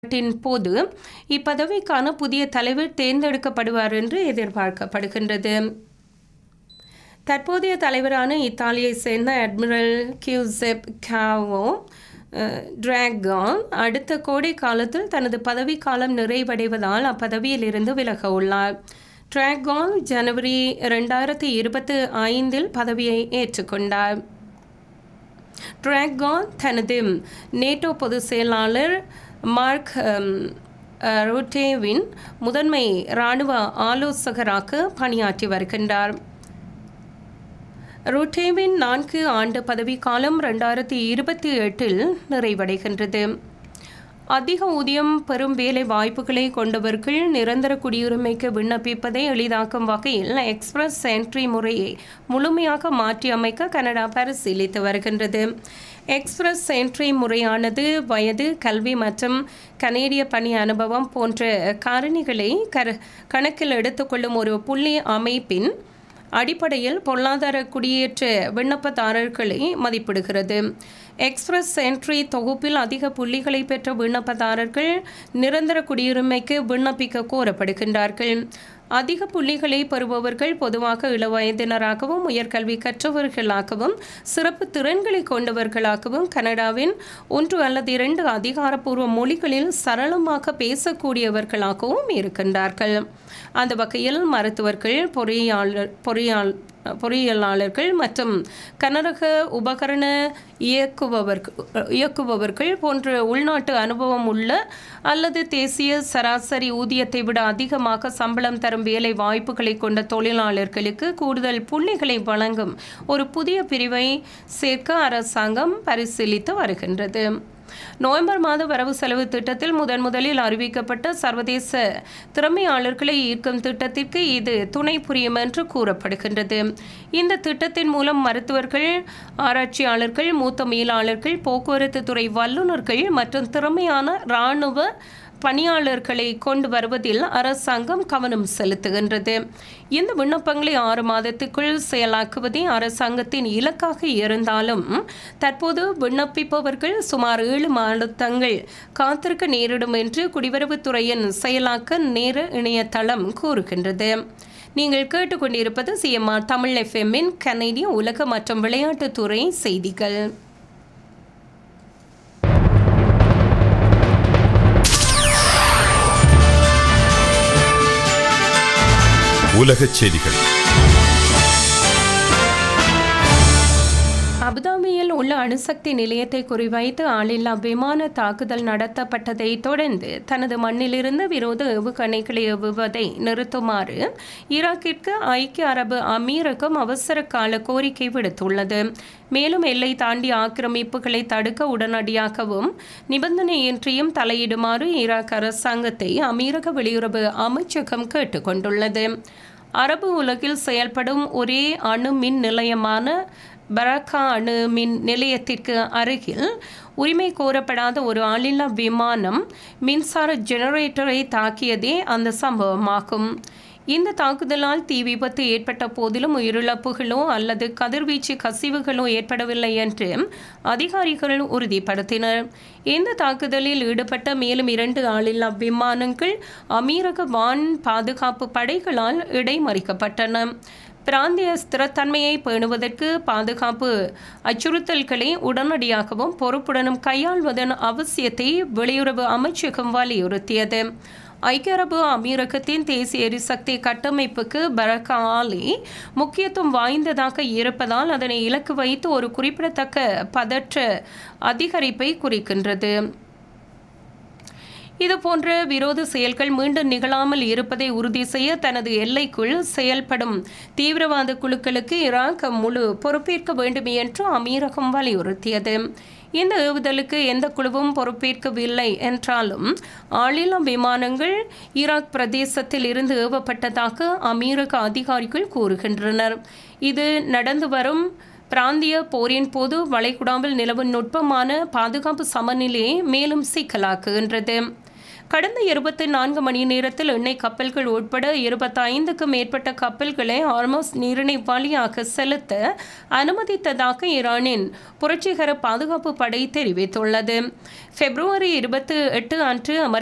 மாநாட்டின் போது இப்பதவிக்கான புதிய தலைவர் தேர்ந்தெடுக்கப்படுவார் என்று எதிர்பார்க்கப்படுகின்றது தற்போதைய தலைவரான இத்தாலியை சேர்ந்த அட்மிரல் கியூசெப் காவோ டிராகான் அடுத்த கோடை காலத்தில் தனது பதவிக்காலம் நிறைவடைவதால் அப்பதவியில் இருந்து விலக உள்ளார் டிராகான் ஜனவரி ரெண்டாயிரத்தி இருபத்தி ஐந்தில் பதவியை ஏற்றுக்கொண்டார் டிராகான் தனது நேட்டோ பொதுச் செயலாளர் மார்க் ருட்டேவின் முதன்மை இராணுவ ஆலோசகராக பணியாற்றி வருகின்றார் ருட்டேவின் நான்கு ஆண்டு பதவிக்காலம் ரெண்டாயிரத்தி இருபத்தி எட்டில் நிறைவடைகின்றது அதிக ஊதியம் பெறும் வேலை வாய்ப்புகளை கொண்டவர்கள் நிரந்தர குடியுரிமைக்கு விண்ணப்பிப்பதை எளிதாக்கும் வகையில் எக்ஸ்பிரஸ் என்ட்ரி முறையை முழுமையாக மாற்றி அமைக்க கனடா பரிசீலித்து வருகின்றது எக்ஸ்பிரஸ் என்ட்ரி முறையானது வயது கல்வி மற்றும் கனேடிய பணி அனுபவம் போன்ற காரணிகளை கர கணக்கில் எடுத்துக்கொள்ளும் ஒரு புள்ளி அமைப்பின் அடிப்படையில் பொருளாதார குடியேற்ற விண்ணப்பதாரர்களை மதிப்பிடுகிறது எக்ஸ்பிரஸ் என்ட்ரி தொகுப்பில் அதிக புள்ளிகளை பெற்ற விண்ணப்பதாரர்கள் நிரந்தர குடியுரிமைக்கு விண்ணப்பிக்க கோரப்படுகின்றார்கள் அதிக புள்ளிகளை பெறுபவர்கள் பொதுவாக இளவயதினராகவும் உயர்கல்வி கற்றவர்களாகவும் சிறப்பு திறன்களை கொண்டவர்களாகவும் கனடாவின் ஒன்று அல்லது இரண்டு அதிகாரப்பூர்வ மொழிகளில் சரளமாக பேசக்கூடியவர்களாகவும் இருக்கின்றார்கள் அந்த வகையில் மருத்துவர்கள் பொறியாளர் பொறியாள் பொறியியலாளர்கள் மற்றும் கனரக உபகரண இயக்குபவர்கள் இயக்குபவர்கள் போன்ற உள்நாட்டு அனுபவம் உள்ள அல்லது தேசிய சராசரி ஊதியத்தை விட அதிகமாக சம்பளம் தரும் வேலை வாய்ப்புகளை கொண்ட தொழிலாளர்களுக்கு கூடுதல் புள்ளிகளை வழங்கும் ஒரு புதிய பிரிவை சேர்க்க அரசாங்கம் பரிசீலித்து வருகின்றது நவம்பர் மாத வரவு செலவு திட்டத்தில் முதன் முதலில் அறிவிக்கப்பட்ட சர்வதேச திறமையாளர்களை ஈர்க்கும் திட்டத்திற்கு இது துணை புரியும் என்று கூறப்படுகின்றது இந்த திட்டத்தின் மூலம் மருத்துவர்கள் ஆராய்ச்சியாளர்கள் மூத்த மேலாளர்கள் போக்குவரத்து துறை வல்லுநர்கள் மற்றும் திறமையான இராணுவ பணியாளர்களை கொண்டு வருவதில் அரசாங்கம் கவனம் செலுத்துகின்றது இந்த விண்ணப்பங்களை ஆறு மாதத்துக்குள் செயலாக்குவதே அரசாங்கத்தின் இலக்காக இருந்தாலும் தற்போது விண்ணப்பிப்பவர்கள் சுமார் ஏழு மாதங்கள் காத்திருக்க நேரிடும் என்று குடிவரவுத்துறையின் செயலாக்க நேர இணையதளம் கூறுகின்றது நீங்கள் கேட்டுக்கொண்டிருப்பது சிஎம்ஆர் தமிழ் எஃப்எம்மின் கனேடிய உலக மற்றும் விளையாட்டுத்துறை செய்திகள் உலகச் செய்திகள் அபுதாபியில் உள்ள அணுசக்தி நிலையத்தை குறிவைத்து ஆளில்லா விமான தாக்குதல் நடத்தப்பட்டதை தொடர்ந்து தனது மண்ணிலிருந்து விரோத ஏவுகணைகளை ஏவுவதை நிறுத்துமாறு ஈராக்கிற்கு ஐக்கிய அரபு அமீரகம் அவசர கால கோரிக்கை விடுத்துள்ளது மேலும் எல்லை தாண்டி ஆக்கிரமிப்புகளை தடுக்க உடனடியாகவும் நிபந்தனையின்றியும் தலையிடுமாறு ஈராக் அரசாங்கத்தை அமீரக வெளியுறவு அமைச்சகம் கேட்டுக்கொண்டுள்ளது அரபு உலகில் செயல்படும் ஒரே அணு மின் நிலையமான பரக்கா அணு மின் நிலையத்திற்கு அருகில் உரிமை கோரப்படாத ஒரு ஆளில்லா விமானம் மின்சார ஜெனரேட்டரை தாக்கியதே அந்த சம்பவமாகும் இந்த தாக்குதலால் தீ விபத்து ஏற்பட்ட போதிலும் உயிரிழப்புகளோ அல்லது கதிர்வீச்சு கசிவுகளோ ஏற்படவில்லை என்று அதிகாரிகள் உறுதிப்படுத்தினர் இந்த தாக்குதலில் ஈடுபட்ட மேலும் இரண்டு ஆளில்லா விமானங்கள் அமீரக வான் பாதுகாப்பு படைகளால் இடைமறிக்கப்பட்டன பிராந்திய ஸ்திரத்தன்மையை பேணுவதற்கு பாதுகாப்பு அச்சுறுத்தல்களை உடனடியாகவும் பொறுப்புடனும் கையாள்வதன் அவசியத்தை வெளியுறவு அமைச்சகம் வலியுறுத்தியது ஐக்கிய அரபு அமீரகத்தின் தேசிய எரிசக்தி கட்டமைப்புக்கு பரக்கா ஆலி முக்கியத்துவம் வாய்ந்ததாக இருப்பதால் அதனை இலக்கு வைத்து ஒரு குறிப்பிடத்தக்க பதற்ற அதிகரிப்பை குறிக்கின்றது இதுபோன்ற விரோத செயல்கள் மீண்டும் நிகழாமல் இருப்பதை உறுதி செய்ய தனது எல்லைக்குள் செயல்படும் தீவிரவாத குழுக்களுக்கு ஈராக் முழு பொறுப்பேற்க வேண்டும் என்று அமீரகம் வலியுறுத்தியது இந்த ஏவுதலுக்கு எந்த குழுவும் பொறுப்பேற்கவில்லை என்றாலும் ஆளில்லா விமானங்கள் ஈராக் பிரதேசத்தில் இருந்து ஏவப்பட்டதாக அமீரக அதிகாரிகள் கூறுகின்றனர் இது நடந்து வரும் பிராந்திய போரின் போது வளைகுடாவில் நிலவும் நுட்பமான பாதுகாப்பு சமநிலையை மேலும் சிக்கலாக்குகின்றது கடந்த இருபத்தி நான்கு மணி நேரத்தில் எண்ணெய் கப்பல்கள் உட்பட இருபத்தைந்துக்கும் மேற்பட்ட கப்பல்களை ஆல்மோஸ்ட் நீரிணை வழியாக செலுத்த அனுமதித்ததாக ஈரானின் புரட்சிகர பாதுகாப்பு படை தெரிவித்துள்ளது பிப்ரவரி இருபத்தி எட்டு அன்று அமெரிக்க